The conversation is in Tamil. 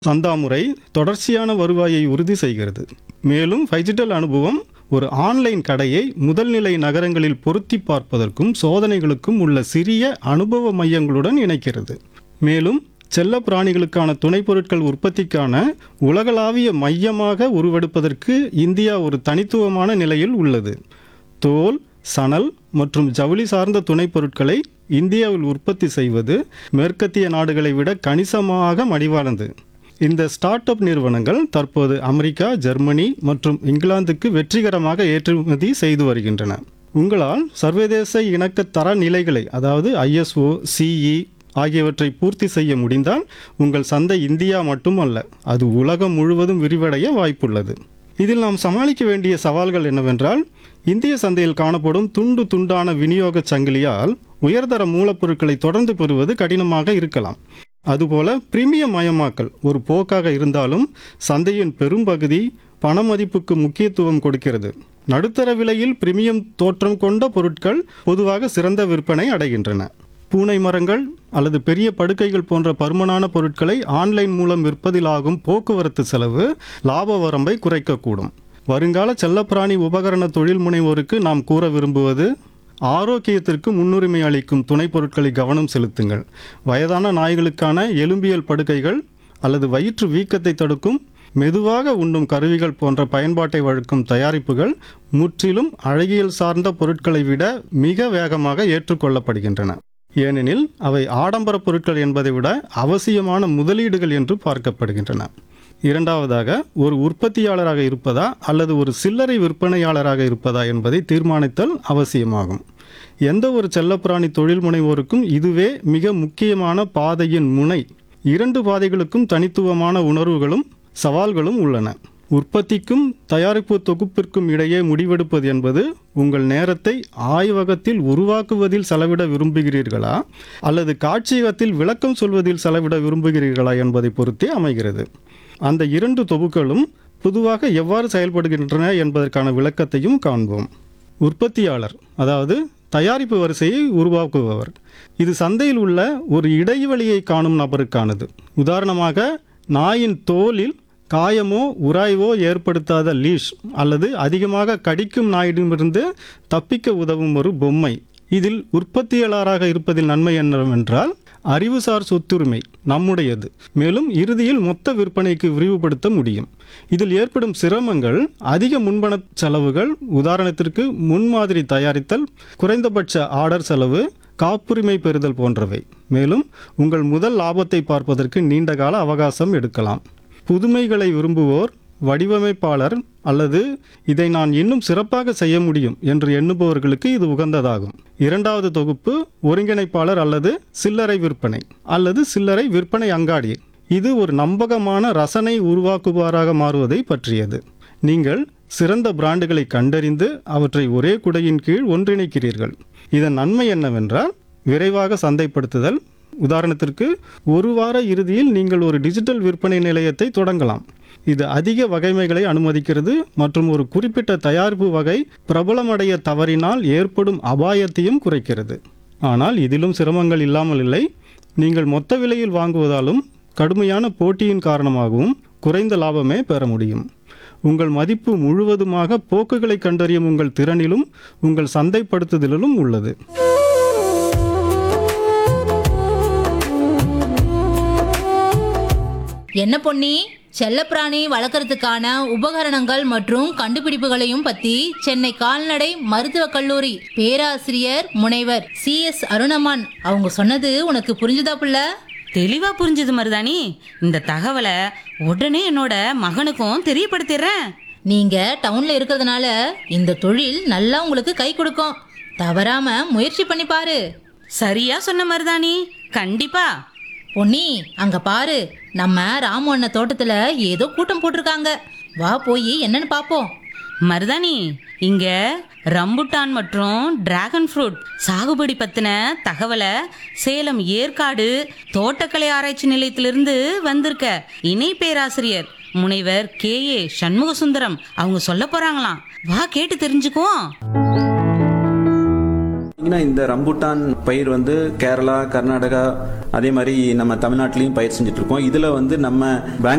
சந்தா முறை தொடர்ச்சியான வருவாயை உறுதி செய்கிறது மேலும் ஃபைஜிட்டல் அனுபவம் ஒரு ஆன்லைன் கடையை முதல்நிலை நகரங்களில் பொருத்தி பார்ப்பதற்கும் சோதனைகளுக்கும் உள்ள சிறிய அனுபவ மையங்களுடன் இணைக்கிறது மேலும் செல்ல பிராணிகளுக்கான துணைப் பொருட்கள் உற்பத்திக்கான உலகளாவிய மையமாக உருவெடுப்பதற்கு இந்தியா ஒரு தனித்துவமான நிலையில் உள்ளது தோல் சணல் மற்றும் ஜவுளி சார்ந்த துணைப் பொருட்களை இந்தியாவில் உற்பத்தி செய்வது மேற்கத்திய நாடுகளை விட கணிசமாக மடிவானது இந்த ஸ்டார்ட் அப் நிறுவனங்கள் தற்போது அமெரிக்கா ஜெர்மனி மற்றும் இங்கிலாந்துக்கு வெற்றிகரமாக ஏற்றுமதி செய்து வருகின்றன உங்களால் சர்வதேச இணக்க தர நிலைகளை அதாவது ஐஎஸ்ஓ சிஇ ஆகியவற்றை பூர்த்தி செய்ய முடிந்தால் உங்கள் சந்தை இந்தியா மட்டுமல்ல அது உலகம் முழுவதும் விரிவடைய வாய்ப்புள்ளது இதில் நாம் சமாளிக்க வேண்டிய சவால்கள் என்னவென்றால் இந்திய சந்தையில் காணப்படும் துண்டு துண்டான விநியோக சங்கிலியால் உயர்தர மூலப்பொருட்களை தொடர்ந்து பெறுவது கடினமாக இருக்கலாம் அதுபோல பிரீமியம் மயமாக்கல் ஒரு போக்காக இருந்தாலும் சந்தையின் பெரும்பகுதி பண மதிப்புக்கு முக்கியத்துவம் கொடுக்கிறது நடுத்தர விலையில் பிரீமியம் தோற்றம் கொண்ட பொருட்கள் பொதுவாக சிறந்த விற்பனை அடைகின்றன பூனை மரங்கள் அல்லது பெரிய படுக்கைகள் போன்ற பருமனான பொருட்களை ஆன்லைன் மூலம் விற்பதில் ஆகும் போக்குவரத்து செலவு லாப வரம்பை குறைக்கக்கூடும் வருங்கால செல்லப்பிராணி உபகரண தொழில் முனைவோருக்கு நாம் கூற விரும்புவது ஆரோக்கியத்திற்கு முன்னுரிமை அளிக்கும் துணைப் பொருட்களை கவனம் செலுத்துங்கள் வயதான நாய்களுக்கான எலும்பியல் படுக்கைகள் அல்லது வயிற்று வீக்கத்தை தடுக்கும் மெதுவாக உண்ணும் கருவிகள் போன்ற பயன்பாட்டை வழக்கும் தயாரிப்புகள் முற்றிலும் அழகியல் சார்ந்த பொருட்களை விட மிக வேகமாக ஏற்றுக்கொள்ளப்படுகின்றன ஏனெனில் அவை ஆடம்பர பொருட்கள் என்பதை விட அவசியமான முதலீடுகள் என்று பார்க்கப்படுகின்றன இரண்டாவதாக ஒரு உற்பத்தியாளராக இருப்பதா அல்லது ஒரு சில்லறை விற்பனையாளராக இருப்பதா என்பதை தீர்மானித்தல் அவசியமாகும் எந்த ஒரு செல்லப்பிராணி தொழில் முனைவோருக்கும் இதுவே மிக முக்கியமான பாதையின் முனை இரண்டு பாதைகளுக்கும் தனித்துவமான உணர்வுகளும் சவால்களும் உள்ளன உற்பத்திக்கும் தயாரிப்பு தொகுப்பிற்கும் இடையே முடிவெடுப்பது என்பது உங்கள் நேரத்தை ஆய்வகத்தில் உருவாக்குவதில் செலவிட விரும்புகிறீர்களா அல்லது காட்சியகத்தில் விளக்கம் சொல்வதில் செலவிட விரும்புகிறீர்களா என்பதை பொறுத்தே அமைகிறது அந்த இரண்டு தொகுப்புகளும் பொதுவாக எவ்வாறு செயல்படுகின்றன என்பதற்கான விளக்கத்தையும் காண்போம் உற்பத்தியாளர் அதாவது தயாரிப்பு வரிசையை உருவாக்குபவர் இது சந்தையில் உள்ள ஒரு இடைவெளியை காணும் நபருக்கானது உதாரணமாக நாயின் தோலில் காயமோ உராய்வோ ஏற்படுத்தாத லீஷ் அல்லது அதிகமாக கடிக்கும் நாயிடமிருந்து தப்பிக்க உதவும் ஒரு பொம்மை இதில் உற்பத்தியாளராக இருப்பதில் நன்மை என்னவென்றால் அறிவுசார் சொத்துரிமை நம்முடையது மேலும் இறுதியில் மொத்த விற்பனைக்கு விரிவுபடுத்த முடியும் இதில் ஏற்படும் சிரமங்கள் அதிக முன்பண செலவுகள் உதாரணத்திற்கு முன்மாதிரி தயாரித்தல் குறைந்தபட்ச ஆர்டர் செலவு காப்புரிமை பெறுதல் போன்றவை மேலும் உங்கள் முதல் லாபத்தை பார்ப்பதற்கு நீண்டகால அவகாசம் எடுக்கலாம் புதுமைகளை விரும்புவோர் வடிவமைப்பாளர் அல்லது இதை நான் இன்னும் சிறப்பாக செய்ய முடியும் என்று எண்ணுபவர்களுக்கு இது உகந்ததாகும் இரண்டாவது தொகுப்பு ஒருங்கிணைப்பாளர் அல்லது சில்லறை விற்பனை அல்லது சில்லறை விற்பனை அங்காடி இது ஒரு நம்பகமான ரசனை உருவாக்குபவராக மாறுவதை பற்றியது நீங்கள் சிறந்த பிராண்டுகளை கண்டறிந்து அவற்றை ஒரே குடையின் கீழ் ஒன்றிணைக்கிறீர்கள் இதன் நன்மை என்னவென்றால் விரைவாக சந்தைப்படுத்துதல் உதாரணத்திற்கு ஒரு வார இறுதியில் நீங்கள் ஒரு டிஜிட்டல் விற்பனை நிலையத்தை தொடங்கலாம் இது அதிக வகைமைகளை அனுமதிக்கிறது மற்றும் ஒரு குறிப்பிட்ட தயாரிப்பு வகை பிரபலமடைய தவறினால் ஏற்படும் அபாயத்தையும் குறைக்கிறது ஆனால் இதிலும் சிரமங்கள் இல்லாமல் இல்லை நீங்கள் மொத்த விலையில் வாங்குவதாலும் கடுமையான போட்டியின் காரணமாகவும் குறைந்த லாபமே பெற முடியும் உங்கள் மதிப்பு முழுவதுமாக போக்குகளை கண்டறியும் உங்கள் திறனிலும் உங்கள் சந்தைப்படுத்துதலிலும் உள்ளது என்ன பொன்னி செல்லப்பிராணி வளர்க்கறதுக்கான உபகரணங்கள் மற்றும் கண்டுபிடிப்புகளையும் பத்தி சென்னை கால்நடை மருத்துவக் கல்லூரி பேராசிரியர் முனைவர் சி எஸ் அருணமான் அவங்க சொன்னது உனக்கு புரிஞ்சுதா புள்ள தெளிவா புரிஞ்சது மருதாணி இந்த தகவலை உடனே என்னோட மகனுக்கும் தெரியப்படுத்திடுறேன் நீங்க டவுன்ல இருக்கிறதுனால இந்த தொழில் நல்லா உங்களுக்கு கை கொடுக்கும் தவறாம முயற்சி பண்ணி பாரு சரியா சொன்ன மருதாணி கண்டிப்பா பொன்னி அங்க பாரு நம்ம ராமு அண்ணன் தோட்டத்துல ஏதோ கூட்டம் போட்டிருக்காங்க வா போய் என்னன்னு பாப்போம் மருதாணி இங்க ரம்புட்டான் மற்றும் டிராகன் ஃப்ரூட் சாகுபடி பத்தின தகவலை சேலம் ஏற்காடு தோட்டக்கலை ஆராய்ச்சி நிலையத்திலிருந்து வந்திருக்க இணை பேராசிரியர் முனைவர் கே ஏ சண்முக சுந்தரம் அவங்க சொல்ல போறாங்களாம் வா கேட்டு தெரிஞ்சுக்குவோம் பார்த்தீங்கன்னா இந்த ரம்புட்டான் பயிர் வந்து கேரளா கர்நாடகா அதே மாதிரி நம்ம தமிழ்நாட்டிலையும் பயிர் செஞ்சுட்டு இருக்கோம் இதில் வந்து நம்ம பெங்களூர்